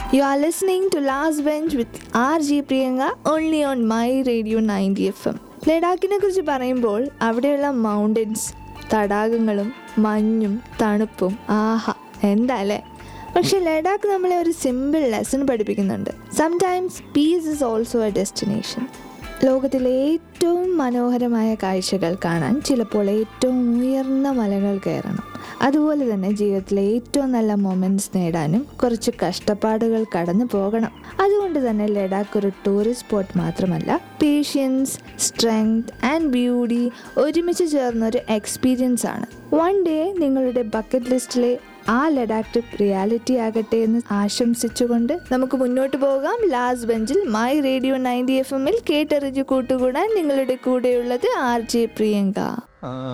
You are listening to Last Bench with RG Priyanka only on My Radio 90 FM. ലഡാക്കിനെ കുറിച്ച് പറയുമ്പോൾ അവിടെയുള്ള mountains തടാകങ്ങളും മഞ്ഞും തണുപ്പും ആഹാ എന്താ അല്ലേ പക്ഷെ ലഡാക്ക് നമ്മളെ ഒരു സിമ്പിൾ ലെസൺ പഠിപ്പിക്കുന്നുണ്ട് sometimes peace is also a destination ലോകത്തിലെ ഏറ്റവും മനോഹരമായ കാഴ്ചകൾ കാണാൻ ചിലപ്പോൾ ഏറ്റവും ഉയർന്ന മലകൾ കയറണം അതുപോലെ തന്നെ ജീവിതത്തിലെ ഏറ്റവും നല്ല മൊമെൻറ്റ്സ് നേടാനും കുറച്ച് കഷ്ടപ്പാടുകൾ കടന്നു പോകണം അതുകൊണ്ട് തന്നെ ലഡാക്ക് ഒരു ടൂറിസ്റ്റ് സ്പോട്ട് മാത്രമല്ല പേഷ്യൻസ് സ്ട്രെങ്ത് ആൻഡ് ബ്യൂട്ടി ഒരുമിച്ച് ചേർന്ന ഒരു എക്സ്പീരിയൻസ് ആണ് വൺ ഡേ നിങ്ങളുടെ ബക്കറ്റ് ലിസ്റ്റിലെ ആ ലഡാക്ക് ട്രിപ്പ് റിയാലിറ്റി ആകട്ടെ എന്ന് ആശംസിച്ചുകൊണ്ട് നമുക്ക് മുന്നോട്ട് പോകാം ലാസ്റ്റ് ബെഞ്ചിൽ മൈ റേഡിയോ നയൻറ്റി എഫ് എമ്മിൽ കേട്ടറിഞ്ഞ് കൂട്ടുകൂടാൻ നിങ്ങളുടെ കൂടെയുള്ളത് ആർ ജെ പ്രിയങ്ക ആ